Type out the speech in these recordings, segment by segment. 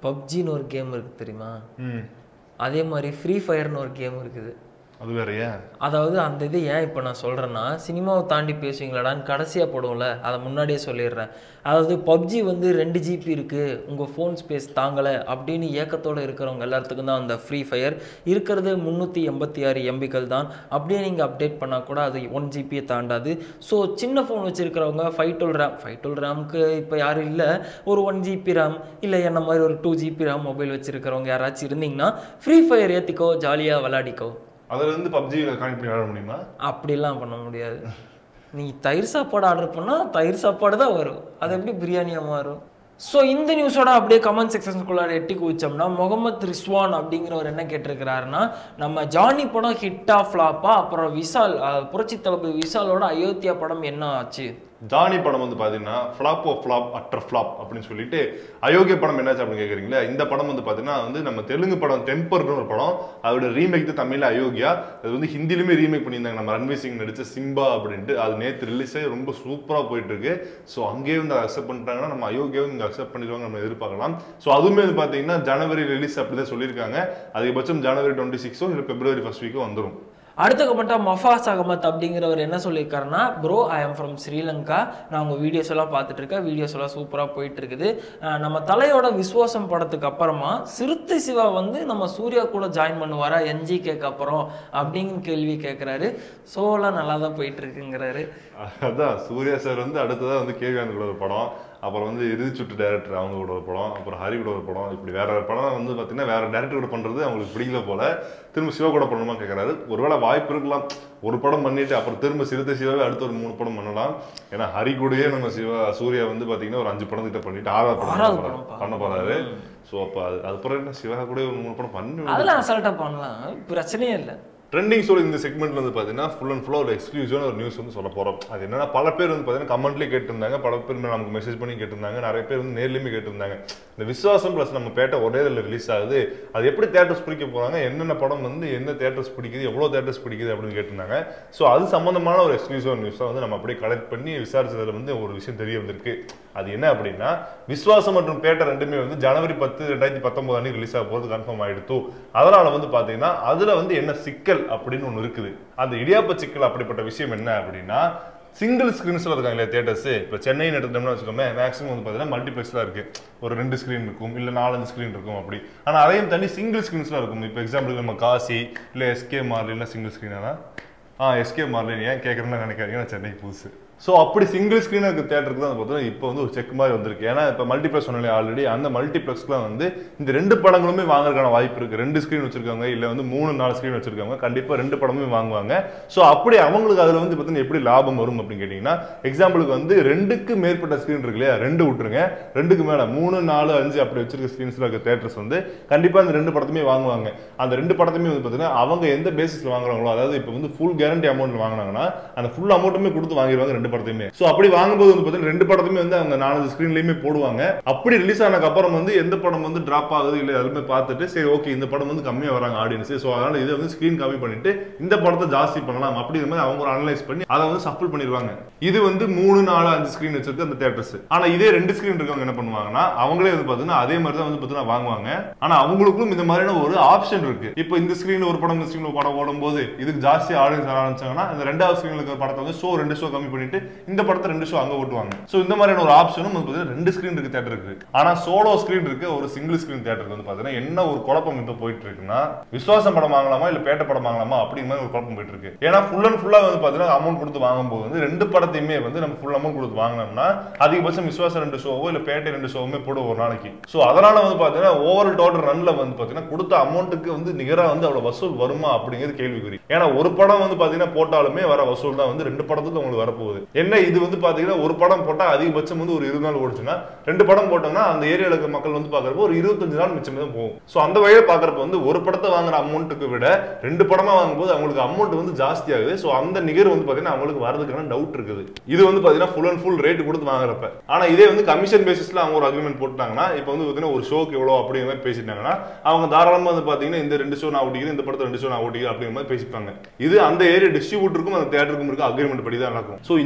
பப்ஜின்னு ஒரு கேம் இருக்குது தெரியுமா ம் அதே மாதிரி ஃப்ரீ ஃபயர்னு ஒரு கேம் இருக்குது அது வேறயா அதாவது அந்த இது ஏன் இப்போ நான் சொல்கிறேன்னா சினிமாவை தாண்டி பேசுவீங்களாடான்னு கடைசியாக போடுவோம்ல அதை முன்னாடியே சொல்லிடுறேன் அதாவது பப்ஜி வந்து ரெண்டு ஜிபி இருக்குது உங்கள் ஃபோன் ஸ்பேஸ் தாங்கலை அப்படின்னு ஏக்கத்தோடு இருக்கிறவங்க எல்லாத்துக்கும் தான் அந்த ஃப்ரீ ஃபயர் இருக்கிறது முந்நூற்றி எண்பத்தி ஆறு எம்பிக்கள் தான் அப்படியே நீங்கள் அப்டேட் பண்ணால் கூட அது ஒன் ஜிபியை தாண்டாது ஸோ சின்ன ஃபோன் வச்சுருக்கிறவங்க five twelve RAM five twelve ரேமுக்கு இப்போ யாரும் இல்லை ஒரு ஒன் ஜிபி ரேம் இல்லை என்ன மாதிரி ஒரு டூ ஜிபி ரேம் மொபைல் வச்சுருக்கிறவங்க யாராச்சும் இருந்தீங்கன்னா ஃப்ரீ ஃபயர் ஏற்றிக்கோ ஜாலியாக விளாடிக்கோ அதுல இருந்து பப்ஜி கனெக்ட் பண்ணி விளையாட முடியுமா அப்படிலாம் பண்ண முடியாது நீ தயிர் சாப்பாடு ஆர்டர் பண்ணால் தயிர் சாப்பாடு தான் வரும் அது எப்படி பிரியாணியாக மாறும் ஸோ இந்த நியூஸோட அப்படியே கமெண்ட் செக்ஷன்ஸ்குள்ளார எட்டி குவிச்சோம்னா முகமது ரிஸ்வான் அப்படிங்கிறவர் என்ன கேட்டிருக்கிறாருன்னா நம்ம ஜானி படம் ஹிட்டா ஃப்ளாப்பா அப்புறம் விஷால் அஹ், புரட்சி தளபதி விஷாலோட அயோத்தியா படம் என்ன ஆச்சு ஜானி படம் வந்து பாத்தீங்கன்னா flop oh flop utter flop அப்படின்னு சொல்லிட்டு அயோக்கிய படம் என்னாச்சு அப்படின்னு கேக்குறீங்களா இந்த படம் வந்து பாத்தீங்கன்னா வந்து நம்ம தெலுங்கு படம் டெம்பர்னு ஒரு படம் அதோட ரீமேக் தான் தமிழ்ல அயோக்கியா அது வந்து ஹிந்திலுமே ரீமேக் பண்ணியிருந்தாங்க நம்ம ரன்வீர் சிங் நடிச்ச சிம்பா அப்படின்ட்டு அது நேற்று ரிலீஸ் ஆகி ரொம்ப சூப்பரா போயிட்டு இருக்கு ஸோ அங்கேயே வந்து அக்செப்ட் பண்ணிட்டாங்கன்னா நம்ம அயோக்கியாவும் இங்க அக்செப்ட் பண்ணிடுவாங்க நம்ம எதிர்பார்க்கலாம் ஸோ அதுவுமே வந்து பாத்தீங்கன்னா ஜனவரி ரிலீஸ் அப்படிதான் சொல்லியிருக்காங்க அதிகபட்சம் ஜனவரி டுவெண்ட்டி சிக்ஸோ இல்லை பிப்ரவரி ஃபர்ஸ்ட் வீக்கோ வந்துரும் அடுத்த கமெண்ட்டாக மஃபாஸ் அகமத் அப்படிங்கிறவர் என்ன சொல்லியிருக்காருன்னா bro I am from Sri Lanka நான் உங்கள் வீடியோஸ் எல்லாம் பார்த்துட்டு இருக்கேன் வீடியோஸ் எல்லாம் சூப்பராக போயிட்டு இருக்குது அஹ் நம்ம தலையோட விஸ்வாசம் படத்துக்கு அப்புறமா சிறுத்தை சிவா வந்து நம்ம சூர்யா கூட ஜாயின் பண்ணுவாரா என்ஜிகேக்கு அப்புறம் அப்படின்னு கேள்வி கேட்குறாரு ஷோலாம் நல்லா தான் போயிட்டு இருக்குங்கிறாரு அதான் சூர்யா சார் வந்து அடுத்ததா வந்து கேவியான் கூட ஒரு படம் அப்புறம் வந்து இறுதிச்சுட்டு டேரக்டர் அவங்க கூட ஒரு படம் அப்புறம் ஹரி கூட ஒரு படம் இப்படி வேற வேற படம் வந்து பார்த்தீங்கன்னா வேற டேரக்டர் கூட பண்றது அவங்களுக்கு பிடிக்கல போல திரும்ப சிவா கூட பண்ணணுமா கேட்கறாரு ஒருவேளை வாய்ப்பு இருக்கலாம் ஒரு படம் பண்ணிட்டு அப்புறம் திரும்ப சிறுத்தை சிவாவே அடுத்த ஒரு மூணு படம் பண்ணலாம் ஏன்னா ஹரி கூடயே நம்ம சிவா சூர்யா வந்து பாத்தீங்கன்னா ஒரு அஞ்சு படம் கிட்ட பண்ணிட்டு ஆறாவது படம் ஆறாவது பண்ண படம் போறாரு. பண்ண போறாரு ஸோ அப்போ அது அதுக்கப்புறம் என்ன சிவா கூட ஒரு மூணு படம் பண்ணி அதெல்லாம் அசால்ட்டாக பண்ணலாம் பிரச்சனையே இல்லை ட்ரெண்டிங் ஸ்டோரி இந்த செக்மெண்ட்ல வந்து பார்த்தீங்கன்னா ஃபுல் அண்ட் ஃபுல்லாக ஒரு எக்ஸ்க்ளூசிவான ஒரு நியூஸ் வந்து சொல்ல போகிறோம் அது என்னன்னா பல பேர் வந்து பார்த்தீங்கன்னா கமெண்ட்லேயே கேட்டிருந்தாங்க பல பேர் நமக்கு மெசேஜ் பண்ணி கேட்டிருந்தாங்க நிறைய பேர் வந்து நேர்லையுமே கேட்டிருந்தாங்க இந்த விசுவாசம் ப்ளஸ் நம்ம பேட்டை ஒரே இதில் ரிலீஸ் ஆகுது அது எப்படி தேட்டர்ஸ் பிடிக்க போகிறாங்க என்னென்ன படம் வந்து என்ன தேட்டர்ஸ் பிடிக்குது எவ்வளோ தேட்டர்ஸ் பிடிக்குது அப்படின்னு கேட்டிருந்தாங்க ஸோ அது சம்மந்தமான ஒரு எக்ஸ்க்ளூசிவான நியூஸாக வந்து நம்ம அப்படியே கலெக்ட் பண்ணி விசாரிச்சதுல வந்து ஒரு விஷயம் தெரிய வந்திருக்கு அது என்ன அப்படின்னா விஸ்வாசம் மற்றும் பேட்டை ரெண்டுமே வந்து ஜனவரி பத்து ரெண்டாயிரத்தி பத்தொன்பது அன்னைக்கு ரிலீஸ் ஆக போகிறது கன்ஃபார்ம் ஆயிடுத்து அதனால வந்து பாத்தீங்கன்னா அதுல வந்து என்ன சிக்கல் அப்படின்னு ஒன்று இருக்குது அந்த இடியாப்ப சிக்கல் அப்படிப்பட்ட விஷயம் என்ன அப்படின்னா சிங்கிள் ஸ்கிரீன்ஸ்ல இருக்காங்க இல்லையா தேட்டர்ஸ் இப்போ சென்னைன்னு எடுத்துட்டோம்னா வச்சுக்கோமே மேக்ஸிமம் வந்து பார்த்தீங்கன்னா மல்டிப்ளெக்ஸ்ல இருக்கு ஒரு ரெண்டு ஸ்க்ரீன் இருக்கும் இல்லை நாலஞ்சு ஸ்க்ரீன் இருக்கும் அப்படி ஆனால் அதையும் தண்ணி சிங்கிள் ஸ்க்ரீன்ஸ்ல இருக்கும் இப்போ எக்ஸாம்பிளுக்கு நம்ம காசி இல்லை எஸ்கே மார்லின்னா சிங்கிள் ஸ்க்ரீனா ஆ எஸ்கே மார்லின் ஏன் கேட்குறேன்னு நினைக்காதீங்க நான் சென்னை புதுசு ஸோ அப்படி சிங்கிள் ஸ்க்ரீனாக இருக்க தேட்டருக்கு தான் பார்த்தீங்கன்னா இப்போ வந்து ஒரு செக் மாதிரி வந்திருக்கு ஏன்னா இப்போ மல்டிப்ளெக்ஸ் சொன்னாலே ஆல்ரெடி அந்த மல்டிப்ளெக்ஸ்லாம் வந்து இந்த ரெண்டு படங்களுமே வாங்குறதுக்கான வாய்ப்பு இருக்கு ரெண்டு ஸ்க்ரீன் வச்சிருக்காங்க இல்லை வந்து மூணு நாலு ஸ்க்ரீன் வச்சிருக்காங்க கண்டிப்பாக ரெண்டு படமுமே வாங்குவாங்க ஸோ அப்படி அவங்களுக்கு அதில் வந்து பார்த்தீங்கன்னா எப்படி லாபம் வரும் அப்படின்னு கேட்டிங்கன்னா எக்ஸாம்பிளுக்கு வந்து ரெண்டுக்கு மேற்பட்ட ஸ்க்ரீன் இருக்கு இல்லையா ரெண்டு விட்டுருங்க ரெண்டுக்கு மேலே மூணு நாலு அஞ்சு அப்படி வச்சிருக்க ஸ்க்ரீன்ஸில் இருக்க தேட்டர்ஸ் வந்து கண்டிப்பாக அந்த ரெண்டு படத்தையுமே வாங்குவாங்க அந்த ரெண்டு படத்தையுமே வந்து பார்த்தீங்கன்னா அவங்க எந்த பேசிஸில் வாங்குறாங்களோ அதாவது இப்போ வந்து ஃபுல் கேரண்டி அமௌண்ட் வாங்கினாங்கன்னா அந்த ஃபுல் அமௌண்ட்டுமே கொடுத்து வாங்கிடுவாங்க ரெண்டு படத்தையுமே ஸோ அப்படி வாங்கும்போது வந்து பார்த்தீங்கன்னா ரெண்டு படத்தையுமே வந்து அவங்க நாலஞ்சு ஸ்க்ரீன்லையுமே போடுவாங்க அப்படி ரிலீஸ் ஆனதுக்கு அப்புறம் வந்து எந்த படம் வந்து டிராப் ஆகுது இல்லை அதுமே பார்த்துட்டு சரி ஓகே இந்த படம் வந்து கம்மியாக வராங்க ஆடியன்ஸ் ஸோ அதனால இதை வந்து ஸ்க்ரீன் கம்மி பண்ணிட்டு இந்த படத்தை ஜாஸ்தி பண்ணலாம் அப்படிங்கிற மாதிரி அவங்க ஒரு அனலைஸ் பண்ணி அதை வந்து சஃபிள் பண்ணிடுவாங்க இது வந்து மூணு நாலு அஞ்சு ஸ்க்ரீன் வச்சிருக்கு அந்த தேட்டர்ஸ் ஆனா இதே ரெண்டு ஸ்க்ரீன் இருக்கவங்க என்ன பண்ணுவாங்கன்னா அவங்களே வந்து பார்த்தீங்கன்னா அதே மாதிரி தான் வந்து பார்த்தீங்கன்னா வாங்குவாங்க ஆனா அவங்களுக்கும் இந்த மாதிரியான ஒரு ஆப்ஷன் இருக்கு இப்போ இந்த ஸ்க்ரீன்ல ஒரு படம் இந்த ஸ்க்ரீன்ல ஒரு படம் ஓடும்போது இதுக்கு ஜாஸ்தி ஆடியன்ஸ் ஆரம்பிச்சாங்கன்னா இந்த ரெண்டாவது ஸ்க்ரீன்ல இருக்கிற படத்தை வந்து ஷோ ரெண்டு ஷோ கம்மி பண்ணிட்டு இந்த படத்தை ரெண்டு ஷோ அங்க ஓட்டுவாங்க சோ இந்த மாதிரியான ஒரு ஆப்ஷனும் வந்து பார்த்தீங்கன்னா ரெண்டு ஸ்க்ரீன் இருக்கு தேட்டர் இருக்கு ஆனா சோலோ ஸ்க்ரீன் இருக்கு ஒரு சிங்கிள் ஸ்க்ரீன் தேட்டருக்கு வந்து பார்த்தீங்கன்னா என்ன ஒரு குழப்பம் இப்போ போயிட்டு இருக்குன்னா விசுவாசம் படம் வாங்கலாமா இல்ல பேட்ட படம் வாங்கலாமா அப்படிங்கிற மாதிரி ஒரு குழப்பம் போயிட்டு இருக்கு ஏன்னா ஃபுல் அண்ட் ஃபுல்லா வந்து பார்த்தீங்கன்னா அமௌண்ட் கொடுத்து வாங்கும்போது வந்து ரெண்டு படத்தையுமே வந்து நம்ம ஃபுல் அமௌண்ட் கொடுத்து வாங்கினோம்னா அதிகபட்சம் விசுவாசம் ரெண்டு ஷோவோ இல்ல பேட்டை ரெண்டு ஷோவுமே போடுவோம் ஒரு நாளைக்கு சோ அதனால வந்து பாத்தீங்கன்னா ஓவர் டோட்டல் ரன்ல வந்து பாத்தீங்கன்னா கொடுத்த அமௌண்ட்டுக்கு வந்து நிகரா வந்து அவ்வளவு வசூல் வருமா அப்படிங்கிறது கேள்விக்குறி ஏன்னா ஒரு படம் வந்து பாத்தீங்கன்னா போட்டாலுமே வர வசூல் தான் வந்து ரெண்டு படத்துக்கு உங்களுக்கு வரப்போகுது என்ன இது வந்து பாத்தீங்கன்னா ஒரு படம் போட்டா அதிகபட்சம் வந்து ஒரு இருபது நாள் ஓடுச்சுன்னா ரெண்டு படம் போட்டோம்னா அந்த ஏரியால இருக்க மக்கள் வந்து பாக்குறப்போ ஒரு இருபத்தஞ்சு நாள் மிச்சம் தான் போகும் சோ அந்த வகையில பாக்குறப்ப வந்து ஒரு படத்தை வாங்குற அமௌண்ட்டுக்கு விட ரெண்டு படமா வாங்கும்போது அவங்களுக்கு அமௌண்ட் வந்து ஜாஸ்தி ஆகுது சோ அந்த நிகர் வந்து பாத்தீங்கன்னா அவங்களுக்கு வரதுக்கான டவுட் இருக்குது இது வந்து பாத்தீங்கன்னா ஃபுல் அண்ட் ஃபுல் ரேட் கொடுத்து வாங்குறப்ப ஆனா இதே வந்து கமிஷன் பேசிஸ்ல அவங்க ஒரு அக்ரிமெண்ட் போட்டாங்கன்னா இப்போ வந்து பாத்தீங்கன்னா ஒரு ஷோக்கு எவ்வளவு அப்படிங்கிற மாதிரி பேசிட்டாங்கன்னா அவங்க தாராளமா வந்து பாத்தீங்கன்னா இந்த ரெண்டு ஷோ நான் ஓட்டிக்கிறேன் இந்த படத்தை ரெண்டு ஷோ நான் ஓட்டிக்கிறேன் அப்படிங்கிற மாதிரி பேசிப்பாங்க இது அந்த ஏரியா டிஸ்ட்ரிபியூட்டருக்கும் அந்த தேட்டருக்கும் இருக்க அக்ரிமெண்ட் படி தான் நடக்கும் சோ இந்த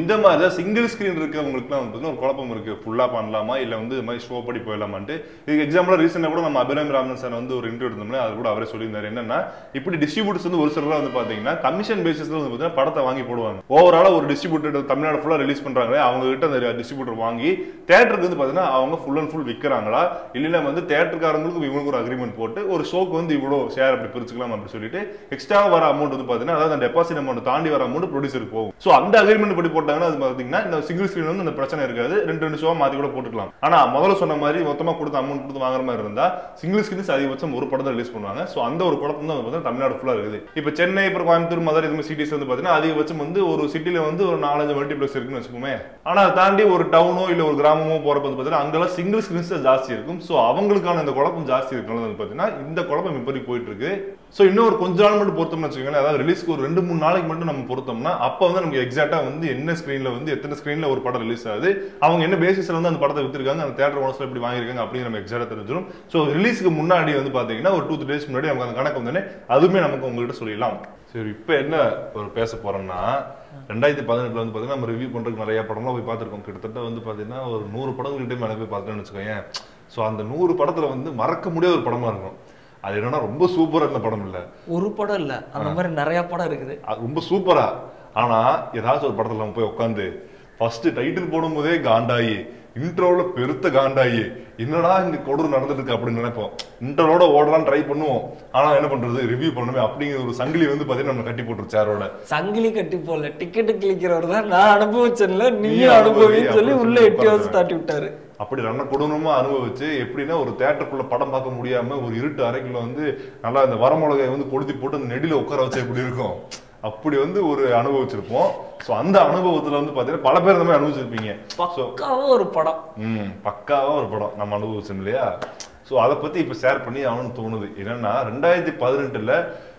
இந்த மாதிரி தான் சிங்கிள் ஸ்கிரீன் இருக்கவங்களுக்குலாம் வந்து ஒரு குழப்பம் இருக்கு ஃபுல்லா பண்ணலாமா இல்ல வந்து இது மாதிரி ஷோ படி போயிடலாமான்ட்டு இதுக்கு எக்ஸாம்பிளா ரீசெண்டாக கூட நம்ம அபிராம் ராமன் சார் வந்து ஒரு இன்டர்வியூ எடுத்தோம்ல அது கூட அவரே சொல்லியிருந்தாரு என்னன்னா இப்படி டிஸ்ட்ரிபியூட்டர்ஸ் வந்து ஒரு சிலர் வந்து பாத்தீங்கன்னா கமிஷன் பேசிஸ்ல வந்து பாத்தீங்கன்னா படத்தை வாங்கி போடுவாங்க ஓவராலா ஒரு டிஸ்ட்ரிபியூட்டர் தமிழ்நாடு ஃபுல்லா ரிலீஸ் பண்றாங்களே அவங்க கிட்ட அந்த டிஸ்ட்ரிபியூட்டர் வாங்கி தேட்டருக்கு வந்து பாத்தீங்கன்னா அவங்க ஃபுல் அண்ட் ஃபுல் விற்கிறாங்களா இல்லைன்னா வந்து தேட்டருக்காரங்களுக்கு இவங்களுக்கு ஒரு அக்ரிமெண்ட் போட்டு ஒரு ஷோக்கு வந்து இவ்வளோ ஷேர் அப்படி பிரிச்சுக்கலாம் அப்படி சொல்லிட்டு எக்ஸ்ட்ரா வர அமௌண்ட் வந்து பாத்தீங்கன்னா அதாவது அந்த டெபாசிட் அமௌண்ட் தாண்டி வர அமௌண்ட் ப்ரொடியூசருக்கு போகும் ஸோ அந்த அக்ரிமெண்ட் படி போட்டாங்கன்னா அது பாத்தீங்கன்னா இந்த சிங்கிள் ஸ்கிரீன் வந்து அந்த பிரச்சனை இருக்காது ரெண்டு ரெண்டு ஷோ மாத்தி கூட போட்டுக்கலாம் ஆனா முதல்ல சொன்ன மாதிரி மொத்தமா கொடுத்த அமௌண்ட் கொடுத்து வாங்குற மாதிரி இருந்தா சிங்கிள் ஸ்கிரீன்ஸ் அதிகபட்சம் ஒரு படத்தை ரிலீஸ் பண்ணுவாங்க ஸோ அந்த ஒரு குழப்பம் தான் வந்து பாத்தீங்கன்னா தமிழ்நாடு ஃபுல்லா இருக்குது இப்போ சென்னை அப்புறம் கோயம்புத்தூர் மதுரை இது மாதிரி சிட்டிஸ் வந்து பாத்தீங்கன்னா அதிகபட்சம் வந்து ஒரு சிட்டில வந்து ஒரு நாலஞ்சு மல்டிப்ளெக்ஸ் இருக்குன்னு வச்சுக்கோமே ஆனா அதை தாண்டி ஒரு டவுனோ இல்ல ஒரு கிராமமோ போறப்ப வந்து பாத்தீங்கன்னா அங்கெல்லாம் சிங்கிள் ஸ்கிரீன்ஸ் ஜாஸ்தி இருக்கும் ஸோ அவங்களுக்கான இந்த குழப்பம் ஜாஸ்தி இருக்கணும் வந்து பாத்தீங்கன்னா இந்த குழப்பம் இப்படி போயிட்டு இருக்கு ஸோ இன்னும் ஒரு கொஞ்ச நாள் மட்டும் பொறுத்தோம்னு வச்சுக்கோங்களேன் அதாவது ரிலீஸ்க்கு ஒரு ரெண்டு மூணு நாளைக்கு மட்டும் நம்ம பொறுத்தோம்னா அப்போ வந்து நமக்கு எக்ஸாக்டா வந்து என்ன ஸ்கிரீன்ல வந்து எத்தனை ஸ்கிரீன்ல ஒரு படம் ரிலீஸ் ஆகுது அவங்க என்ன பேசிஸ்ல வந்து அந்த படத்தை வித்திருக்காங்க அந்த தேட்டர் ஓனர்ஸ்ல எப்படி வாங்கியிருக்காங்க அப்படின்னு நம்ம எக்ஸாக்டா தெரிஞ்சிடும் ஸோ ரிலீஸ்க்கு முன்னாடி வந்து பாத்தீங்கன்னா ஒரு டூ த்ரீ டேஸ் முன்னாடி அவங்க அந்த கணக்கு வந்தோடனே அதுவுமே நமக்கு உங்ககிட்ட சொல்லிடலாம் சரி இப்போ என்ன ஒரு பேச போறோம்னா ரெண்டாயிரத்தி பதினெட்டுல வந்து பாத்தீங்கன்னா நம்ம ரிவ்யூ பண்றதுக்கு நிறைய படம்லாம் போய் பார்த்திருக்கோம் கிட்டத்தட்ட வந்து பாத்தீங்கன்னா ஒரு நூறு படங்கள்கிட்ட மேலே போய் பார்த்துட்டோம்னு வச்சுக்கோங்க ஸோ அந்த நூறு படத்துல வந்து மறக்க முடியாத ஒரு படமா இருக்கும் அது என்னன்னா ரொம்ப சூப்பரா இருந்த படம் இல்ல ஒரு படம் இல்ல அந்த மாதிரி நிறைய படம் இருக்குது அது ரொம்ப சூப்பரா ஆனா ஏதாச்சும் ஒரு படத்துல நம்ம போய் உட்காந்து ஃபர்ஸ்ட் டைட்டில் போடும்போதே காண்டாயி இன்ட்ரோல பெருத்த காண்டாயி என்னடா இங்க கொடூர் நடந்துட்டு இருக்கு அப்படின்னு நினைப்போம் இன்ட்ரோட ஓடலாம் ட்ரை பண்ணுவோம் ஆனா என்ன பண்றது ரிவ்யூ பண்ணுமே அப்படிங்கிற ஒரு சங்கிலி வந்து பாத்தீங்கன்னா நம்ம கட்டி போட்டுரு சேரோட சங்கிலி கட்டி போல டிக்கெட் கிளிக்கிறவர் தான் நான் அனுபவிச்சேன்ல நீ நீயும் அனுபவி, அனுபவின்னு சொல்லி அப்படி உள்ள சொல்லி எட்டி வச்சு உட்கார்ந்து. தாட்டி விட்டாரு அப்படி நல்ல கொடூரமா அனுபவிச்சு எப்படின்னா ஒரு தேட்டருக்குள்ள படம் பார்க்க முடியாம ஒரு இருட்டு அறைக்குள்ள வந்து நல்லா இந்த வரமிளகாய் வந்து கொளுத்தி போட்டு அந்த நெடில உட்கார வச்சா எப்படி இருக்கும் அப்படி வந்து ஒரு அனுபவிச்சிருப்போம் சோ அந்த அனுபவத்துல வந்து பாத்தீங்கன்னா பல பேர் இந்த மாதிரி அனுபவிச்சிருப்பீங்க சோ பக்காவா ஒரு படம் ம் பக்காவா ஒரு படம் நம்ம அனுபவிச்சோம் இல்லையா ஸோ அதை பத்தி இப்ப ஷேர் பண்ணி அவனு தோணுது என்னன்னா ரெண்டாயிரத்தி பதினெட்டுல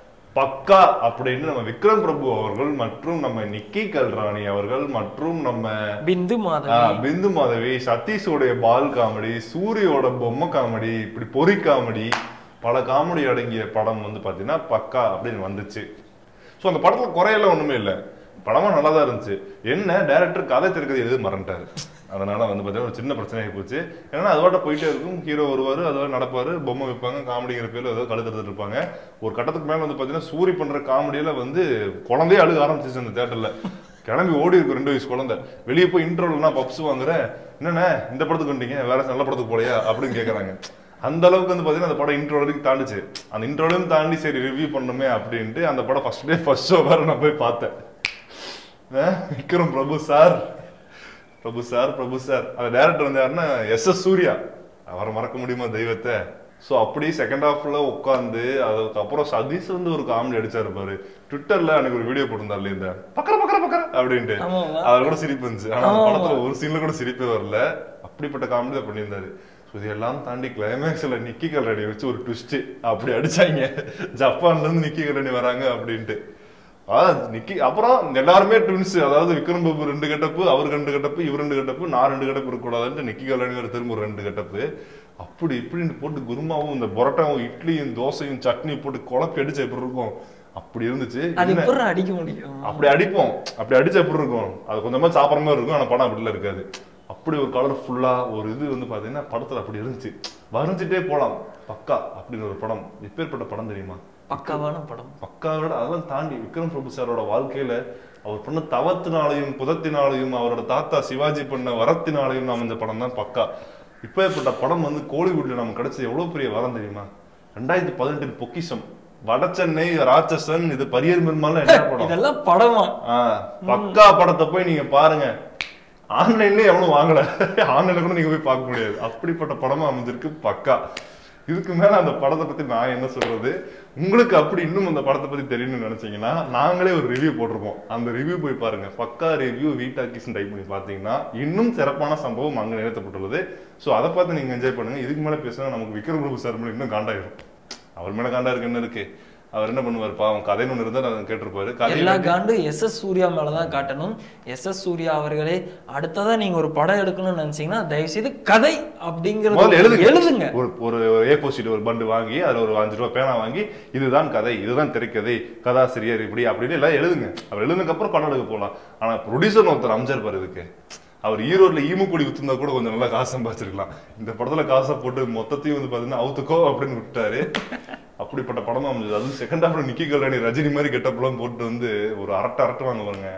பக்கா அப்படின்னு நம்ம விக்ரம் பிரபு அவர்கள் மற்றும் நம்ம நிக்கி கல்ராணி அவர்கள் மற்றும் நம்ம பிந்து ஆ, மாதவி பிந்து மாதவி சதீஷோடைய பால் காமெடி சூரியோட பொம்மை காமெடி இப்படி பொறி காமெடி பல காமெடி அடங்கிய படம் வந்து பாத்தீங்கன்னா பக்கா அப்படின்னு வந்துச்சு ஸோ அந்த படத்துல குறையெல்லாம் ஒண்ணுமே இல்லை படமா நல்லா தான் இருந்துச்சு என்ன டைரக்டர் கதை திறக்கிறது எழுத மறந்துட்டாரு அதனால வந்து பார்த்தீங்கன்னா ஒரு சின்ன பிரச்சனை ஆகி போச்சு ஏன்னா அதுவாட்ட போயிட்டே இருக்கும் ஹீரோ வருவாரு அதுவாக நடப்பாரு பொம்மை வைப்பாங்க காமெடிங்கிற பேர்ல ஏதோ கழுத்து எடுத்துட்டு இருப்பாங்க ஒரு கட்டத்துக்கு மேல வந்து பார்த்தீங்கன்னா சூரி பண்ற காமெடியில வந்து குழந்தையே அழுக ஆரம்பிச்சிச்சு அந்த தேட்டர்ல கிளம்பி ஓடி இருக்கு ரெண்டு வயசு குழந்தை வெளியே போய் இன்ட்ரோலாம் பப்ஸ் வாங்குறேன் என்னண்ணே இந்த படத்துக்கு வந்தீங்க வேற நல்ல படத்துக்கு போலையா அப்படின்னு கேக்குறாங்க அந்த அளவுக்கு வந்து பாத்தீங்கன்னா அந்த படம் இன்ட்ரோ வரைக்கும் தாண்டுச்சு அந்த இன்ட்ரோலையும் தாண்டி சரி ரிவ்யூ பண்ணுமே அப்படின்ட்டு அந்த படம் ஃபர்ஸ்ட் டே ஃபர்ஸ்ட் ஷோ வேற நான் போய் பார்த்தேன் அஹ் Vikram Prabhu sir Prabhu sir Prabhu sir அந்த டேரக்டர் வந்து யாருன்னா எஸ் எஸ் சூர்யா அவரை மறக்க முடியுமா தெய்வத்தை ஸோ அப்படி செகண்ட் ஹாஃப்ல உட்காந்து அதுக்கப்புறம் சதீஷ் வந்து ஒரு காமெடி அடிச்சாரு பாரு ட்விட்டர்ல அன்னைக்கு ஒரு வீடியோ போட்டிருந்தார்ல இந்த பக்கர பக்கர பக்கர அப்படின்ட்டு ஆமாமா. அதுல கூட சிரிப்பு இருந்துச்சு ஆனா அந்த ஆமா. படத்துல ஒரு சீன்ல கூட சிரிப்பே வரல அப்படிப்பட்ட காமெடி தான் பண்ணியிருந்தாரு ஸோ இதெல்லாம் தாண்டி கிளைமேக்ஸ்ல நிக்கி கல்லடி வச்சு ஒரு ட்விஸ்ட் அப்படி அடிச்சாங்க ஜப்பான்ல இருந்து நிக்கி கல்லடி வராங்க அப்படின்ட்டு அதான் நிக்கி அப்புறம் எல்லாருமே ட்வின்ஸ் அதாவது விக்ரம் பாபு ரெண்டு கட்டப்பு அவர் ரெண்டு கட்டப்பு இவர் ரெண்டு கட்டப்பு நான் ரெண்டு கட்டப்பு இருக்கக்கூடாதுன்ட்டு நிக்கி கல்லடி வேற திரும்ப ஒரு ரெண்டு கட்டப்பு அப்படி இப்படின்னு போட்டு குருமாவும் இந்த பரோட்டாவும் இட்லியும் தோசையும் சட்னி போட்டு குழப்பி அடிச்சா எப்படி இருக்கும் அப்படி இருந்துச்சு அது என்ன- எப்படி அடிக்க முடியும் அப்படி அடிப்போம் அப்படி அடிச்சா எப்படி இருக்கும் அது கொஞ்சமா சாப்பிட்ற மாதிரி இருக்கும் ஆனா படம் அப்படிலாம் இருக்காது அப்படி ஒரு கலர்ஃபுல்லா ஒரு இது வந்து பாத்தீங்கன்னா படத்துல அப்படி இருந்துச்சு வரைஞ்சிட்டே போலாம் பக்கா அப்படின்னு ஒரு படம் எப்பேற்பட்ட படம் தெரியுமா பக்காவான படம் பக்காவோட அதெல்லாம் தாண்டி விக்ரம் பிரபு சாரோட வாழ்க்கையில அவர் பண்ண தவத்தினாலையும் புதத்தினாலையும் அவரோட தாத்தா சிவாஜி பண்ண வரத்தினாலையும் அமைஞ்ச படம் தான் பக்கா இப்பேற்பட்ட படம் வந்து கோலிவுட்ல நமக்கு கிடைச்சது எவ்வளவு பெரிய வரம் தெரியுமா ரெண்டாயிரத்தி பதினெட்டில் பொக்கிஷம் வடசென்னை ராட்சசன் இது பரியர் பெருமாள் என்ன படம் இதெல்லாம் படமா ஆ, பக்கா படத்தை போய் நீங்க பாருங்க ஆன்லைன்ல எவனும் வாங்கல ஆன்லைன்ல கூட நீங்க போய் பார்க்க முடியாது அப்படிப்பட்ட படமா அமைஞ்சிருக்கு பக்கா இதுக்கு மேல அந்த படத்தை பத்தி நான் என்ன சொல்றது உங்களுக்கு அப்படி இன்னும் அந்த படத்தை பத்தி தெரியணும்னு நினைச்சீங்கன்னா நாங்களே ஒரு ரிவ்யூ போட்டிருப்போம் அந்த ரிவ்யூ போய் பாருங்க பக்கா ரிவ்யூ வீட்டாக்கிஸ் டைப் பண்ணி பாத்தீங்கன்னா இன்னும் சிறப்பான சம்பவம் அங்க நிறுத்தப்பட்டுள்ளது சோ அதை பார்த்து நீங்க என்ஜாய் பண்ணுங்க இதுக்கு மேல பேசினா நமக்கு விக்ரம் பிரபு சார் மேல இன்னும் காண்டாயிரும் அவர் மேல காண்டா இருக்கு என்ன இருக்கு அவர் என்ன பண்ணுவார் பாவம் கதைன்னு ஒன்று இருந்தால் நான் கேட்டிருப்பாரு கதை எல்லா காண்டும் எஸ் எஸ் சூர்யா மேலதான் காட்டணும் எஸ் எஸ் சூர்யா அவர்களே அடுத்ததா நீங்க ஒரு படம் எடுக்கணும்னு நினைச்சீங்கன்னா தயவு செய்து கதை முதல்ல அப்படிங்கறது எழுதுங்க எழுதுங்க ஒரு ஒரு ஏ ஷீட் ஒரு பண்டு வாங்கி அதுல ஒரு அஞ்சு ரூபா பேனா வாங்கி இதுதான் கதை இதுதான் திரைக்கதை கதாசிரியர் இப்படி அப்படின்னு எல்லாம் எழுதுங்க அவர் எழுதுனதுக்கு அப்புறம் படம் எடுக்க போலாம் ஆனா ப்ரொடியூசர் ஒருத்தர் அமைச்சிருப்பாரு இதுக்கு அவர் ஈரோட்ல ஈமுக்குடி வித்துருந்தா கூட கொஞ்சம் நல்லா காசு சம்பாதிச்சிருக்கலாம் இந்த படத்துல காசை போட்டு மொத்தத்தையும் வந்து பாத்தீங்கன்னா அவுத்துக்கோ அப்படின்னு விட்டாரு அப்படிப்பட்ட படமா அமைஞ்சது அதுவும் செகண்ட் ஹாஃப்ல நிக்கி கல்யாணி ரஜினி மாதிரி கெட்டப்லாம் போட்டு வந்து ஒரு அரட்டை அரட்டை வாங்க பாருங்க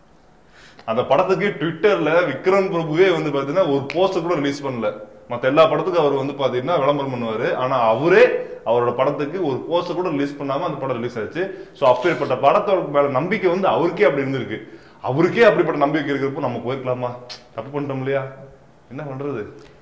அந்த படத்துக்கு ட்விட்டர்ல விக்ரம் பிரபுவே வந்து பாத்தீங்கன்னா ஒரு போஸ்டர் கூட ரிலீஸ் பண்ணல மத்த எல்லா படத்துக்கும் அவர் வந்து பாத்தீங்கன்னா விளம்பரம் பண்ணுவாரு ஆனா அவரே அவரோட படத்துக்கு ஒரு போஸ்டர் கூட ரிலீஸ் பண்ணாம அந்த படம் ரிலீஸ் ஆச்சு சோ அப்பேற்பட்ட படத்தோட மேல நம்பிக்கை வந்து அவருக்கே அப்படி இருந்திருக்கு அவருக்கே அப்படிப்பட்ட நம்பிக்கை இருக்கிறப்போ நம்ம போயிருக்கலாமா தப்பு பண்ணிட்டோம் இல்லையா என்ன பண்றது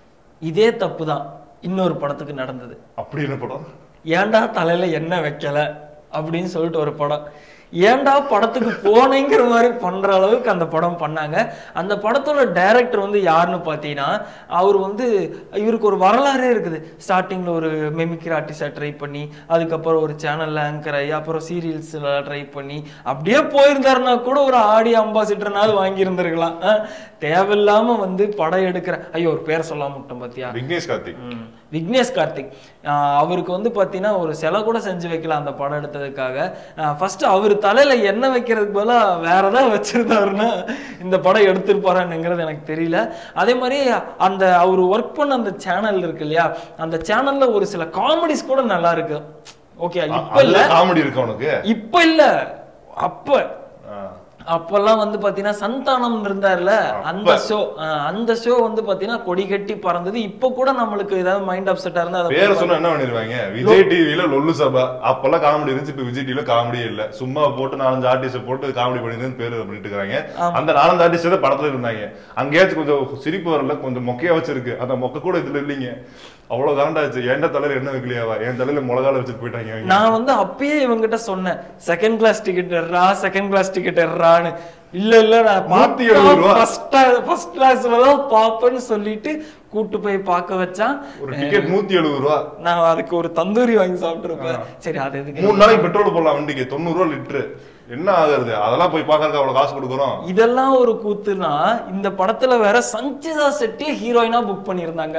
இதே தப்பு தான் இன்னொரு படத்துக்கு நடந்தது அப்படி என்ன படம் ஏன்டா தலையில எண்ணெய் வைக்கல அப்படின்னு சொல்லிட்டு ஒரு படம் ஏன்டா படத்துக்கு போனேங்கிற மாதிரி பண்ற அளவுக்கு அந்த படம் பண்ணாங்க அந்த படத்தோட டைரக்டர் வந்து யாருன்னு பார்த்தீங்கன்னா அவர் வந்து இவருக்கு ஒரு வரலாறே இருக்குது ஸ்டார்டிங்ல ஒரு மெமிக்ரி ஆர்டிஸ்டா ட்ரை பண்ணி அதுக்கப்புறம் ஒரு சேனல்ல ஆங்கர் ஆகி அப்புறம் சீரியல்ஸ்ல ட்ரை பண்ணி அப்படியே போயிருந்தாருன்னா கூட ஒரு ஆடியோ அம்பாசிடர்னாலும் வாங்கியிருந்திருக்கலாம் அஹ், தேவையில்லாம வந்து படம் எடுக்கிற ஐயோ ஒரு பேர் சொல்லாம விட்டோம் பாத்தியா விக்னேஷ் கார்த்திக் ம். விக்னேஷ் கார்த்திக் ஆஹ் அவருக்கு வந்து பார்த்தீங்கன்னா ஒரு சிலை கூட செஞ்சு வைக்கல அந்த படம் எடுத்ததுக்காக ஃபர்ஸ்ட் அவர் தலையில எண்ணெய் வைக்கிறதுக்கு பதிலா வேற ஏதாவது வச்சிருந்தாருன்னா இந்த படம் எடுத்திருப்பாரான்னுங்கிறது எனக்கு தெரியல அதே மாதிரி அந்த அவர் ஒர்க் பண்ண அந்த சேனல் இருக்கு இல்லையா அந்த சேனல்ல ஒரு சில காமெடிஸ் கூட நல்லா இருக்கு ஓகே இப்ப இல்ல அதுல காமெடி இருக்கு அவனுக்கு இப்ப இல்ல அப்ப ஆ. அப்பெல்லாம் வந்து பாத்தீங்கன்னா சந்தானம் இருந்தார்ல அந்த அப்ப. ஷோ அந்த ஷோ வந்து பாத்தீங்கன்னா கொடி கட்டி பறந்தது இப்ப கூட நம்மளுக்கு ஏதாவது மைண்ட் அப்செட்டா இருந்தா அதை பேரை சொன்னா என்ன பண்ணிருவாங்க விஜய் டிவில லொல்லு சபா அப்பெல்லாம் காமெடி இருந்துச்சு இப்ப விஜய் டிவில காமெடியே இல்ல சும்மா போட்டு நாலஞ்சு ஆர்டிஸ்ட் போட்டு காமெடி பண்ணிருந்து பேரு பண்ணிட்டு இருக்காங்க அந்த நாலஞ்சு ஆர்டிஸ்ட் தான் படத்துல இருந்தாங்க அங்கேயாச்சும் கொஞ்சம் சிரிப்பு வரல கொஞ்சம் மொக்கையா வச்சிருக்கு அந்த மொக்க கூட இதுல இல்லைங்க அவ்வளவு காண்டாச்சு ஏன்டா தலையில என்ன வைக்கலையாவா என் தலையில மிளகால வச்சுட்டு போயிட்டாங்க அவங்க. நான் வந்து அப்பயே இவங்கிட்ட சொன்னேன் செகண்ட் கிளாஸ் டிக்கெட் எர்றா செகண்ட் கிளாஸ் டிக்கெட் எர்றான்னு இல்ல இல்ல நான் நூத்தி எழுபது ரூபா. ஃபர்ஸ்ட் ஃபர்ஸ்ட் கிளாஸ்ல தான் பாப்பேன்னு சொல்லிட்டு கூட்டு போய் பார்க்க வச்சான் ஒரு டிக்கெட் நூத்தி எழுபது ரூபா நான் அதுக்கு ஒரு தந்தூரி வாங்கி சாப்பிட்டுருப்பேன் சரி அது எதுக்கு மூணு நாளைக்கு பெட்ரோல் போடலாம் வண்டிக்கு தொண்ணூறு ரூபா லிட்டரு என்ன ஆகுறது அதெல்லாம் போய் பாக்கறதுக்கு அவ்வளவு காசு கொடுக்குறோம் இதெல்லாம் ஒரு கூத்துனா இந்த படத்துல வேற சஞ்சிதா செட்டியை ஹீரோயினா புக் பண்ணியிருந்தாங்க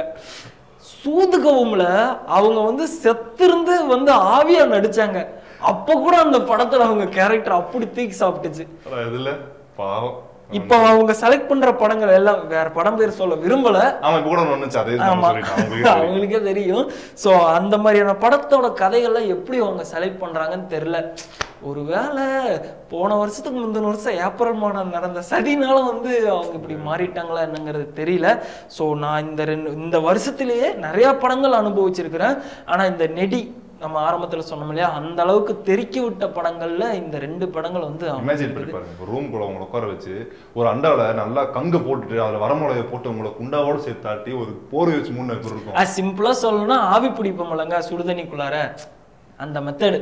சூதுகவும்ல அவங்க வந்து செத்திருந்து வந்து ஆவியா நடிச்சாங்க அப்ப கூட அந்த படத்துல அவங்க கேரக்டர் அப்படி தூக்கி சாப்பிட்டுச்சு ஆனா இதுல பாவம் இப்ப அவங்க செலக்ட் பண்ற படங்கள் எல்லாம் வேற படம் பேர் சொல்ல விரும்பல அவன் இப்ப கூட ஒண்ணு வந்துச்சு அதே ஆமா சொல்லிட்டான் அவங்களுக்கே தெரியும். அவங்களுக்கே தெரியும் சோ அந்த மாதிரியான படத்தோட கதைகள்லாம் எப்படி அவங்க செலக்ட் பண்றாங்கன்னு தெரியல ஒருவேளை போன வருஷத்துக்கு முந்தின வருஷம் ஏப்ரல் மாதம் நடந்த சதினால வந்து அவங்க இப்படி மாறிட்டாங்களா என்னங்கிறது தெரியல சோ நான் இந்த ரெண்டு இந்த வருஷத்திலேயே நிறைய படங்கள் அனுபவிச்சிருக்கிறேன் ஆனா இந்த நெடி நம்ம ஆரம்பத்துல சொன்னோம் இல்லையா அந்த அளவுக்கு தெறிக்கி விட்ட படங்கள்ல இந்த ரெண்டு படங்கள் வந்து இமேஜின் பண்ணி பாருங்க ரூம் கூட உங்களை உட்கார வச்சு ஒரு அண்டால நல்லா கங்க போட்டுட்டு அதுல வரமுளைய போட்டு உங்களை குண்டாவோட சேர்த்து தாட்டி ஒரு போர்வை வச்சு மூணு பேர் இருக்கும் அது சிம்பிளா சொல்லணும்னா ஆவி பிடிப்போம்லங்க சுடுதண்ணிக்குள்ளார அந்த மெத்தடு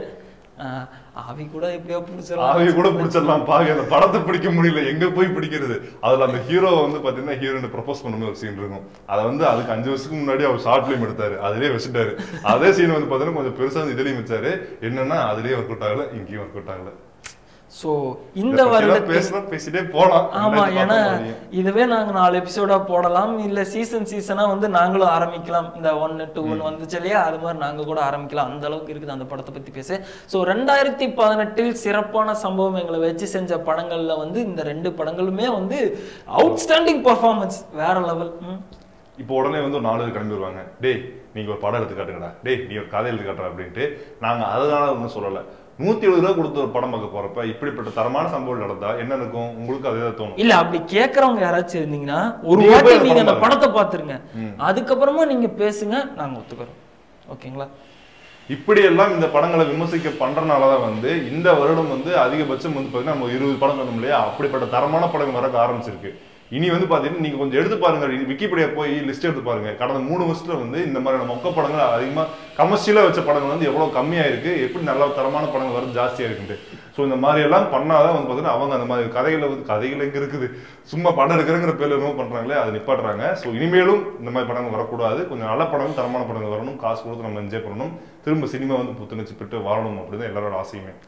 ஆவி கூட எப்படியோ பிடிச்சிடலாம் ஆவிய கூட பிடிச்சிடலாம் பாவி அந்த படத்தை பிடிக்க முடியல எங்க போய் பிடிக்கிறது அதுல அந்த ஹீரோ வந்து பாத்தீங்கன்னா ஹீரோயின் ப்ரப்போஸ் பண்ணும்போது ஒரு சீன் இருக்கும் அதை வந்து அதுக்கு அஞ்சு வருஷத்துக்கு முன்னாடி அவர் ஷார்ட் ஃபிலிம் எடுத்தாரு அதுலயே வச்சுட்டாரு அதே சீன் வந்து பாத்தீங்கன்னா கொஞ்சம் பெருசா வந்து இதுலயும் வச்சாரு என்னன்னா அதுலயே ஒர்க் அவுட் ஆகல இங்கேயும் ஒர்க் அவுட் ஆகல சோ இந்த வருடத்தில் பேசினா பேசிட்டே போலாம் ஆமா ரெண்டாயிரத்தி ஏன்னா பத்தொன்பதுலயும். இதுவே நாங்க நாலு எபிசோடா போடலாம் இல்ல சீசன் சீசனா வந்து நாங்களும் ஆரம்பிக்கலாம் இந்த ஒன் டூ ஒன் வந்துச்சு இல்லையா அது மாதிரி நாங்க கூட ஆரம்பிக்கலாம் அந்த அளவுக்கு இருக்குது அந்த படத்தை பத்தி பேச சோ ரெண்டாயிரத்தி பதினெட்டில் சிறப்பான சம்பவம் எங்களை வச்சு செஞ்ச படங்கள்ல வந்து இந்த ரெண்டு படங்களுமே வந்து அவுட்ஸ்டாண்டிங் பர்ஃபார்மன்ஸ் வேற லெவல் இப்போ உடனே வந்து ஒரு நாலு பேர் கிளம்பி வருவாங்க டேய் நீங்க ஒரு படம் எடுத்து காட்டுங்கடா டேய் நீ ஒரு கதை எடுத்து காட்டுற அப்படின்ட்டு நாங்க அதனால ஒன்றும் சொல்லல நூத்தி எழுபது ரூபா கொடுத்து ஒரு படம் பார்க்க போறப்ப இப்படிப்பட்ட தரமான சம்பவம் நடந்தா என்ன இருக்கும் உங்களுக்கு அதே தான் தோணும் இல்ல அப்படி கேக்குறவங்க யாராச்சும் இருந்தீங்கன்னா ஒரு நீங்க வாட்டி போய் அந்த நீங்க அந்த படம் படத்தை பாத்துருங்க அதுக்கப்புறமா நீங்க பேசுங்க நாங்க ஒத்துக்கிறோம் ஓகேங்களா இப்படி எல்லாம் இந்த படங்களை விமர்சிக்க பண்றனாலதான் வந்து இந்த வருடம் வந்து அதிகபட்சம் வந்து பாத்தீங்கன்னா நம்ம இருபது படம் சொன்னோம் இல்லையா அப்படிப்பட்ட தரமான படங்கள் வரக்க ஆரம்பிச்சிருக்கு இனி வந்து பாத்தீங்கன்னா நீங்க கொஞ்சம் எடுத்து பாருங்க விக்கிபீடியா போய் லிஸ்ட் எடுத்து பாருங்க கடந்த மூணு வருஷத்துல வந்து இந்த மாதிரியான மொக்க படங்கள் அதிகமா கமர்ஷியலா வச்ச படங்கள் வந்து எவ்வளவு கம்மியா இருக்கு எப்படி நல்ல தரமான படங்கள் வருது ஜாஸ்தியா இருக்குன்ட்டு ஸோ இந்த மாதிரி எல்லாம் பண்ணாதான் வந்து பாத்தீங்கன்னா அவங்க அந்த மாதிரி கதைகளை வந்து கதைகள் எங்க இருக்குது சும்மா படம் எடுக்கிறங்கிற பேர்ல என்னமோ பண்றாங்களே அதை நிப்பாட்டுறாங்க ஸோ இனிமேலும் இந்த மாதிரி படங்கள் வரக்கூடாது கொஞ்சம் நல்ல படங்கள் தரமான படங்கள் வரணும் காசு கொடுத்து நம்ம என்ஜாய் பண்ணணும் திரும்ப சினிமா வந்து புத்துணர்ச்சி பெற்று வாழணும் அப்படின்னு எல்லாரோட ஆசையுமே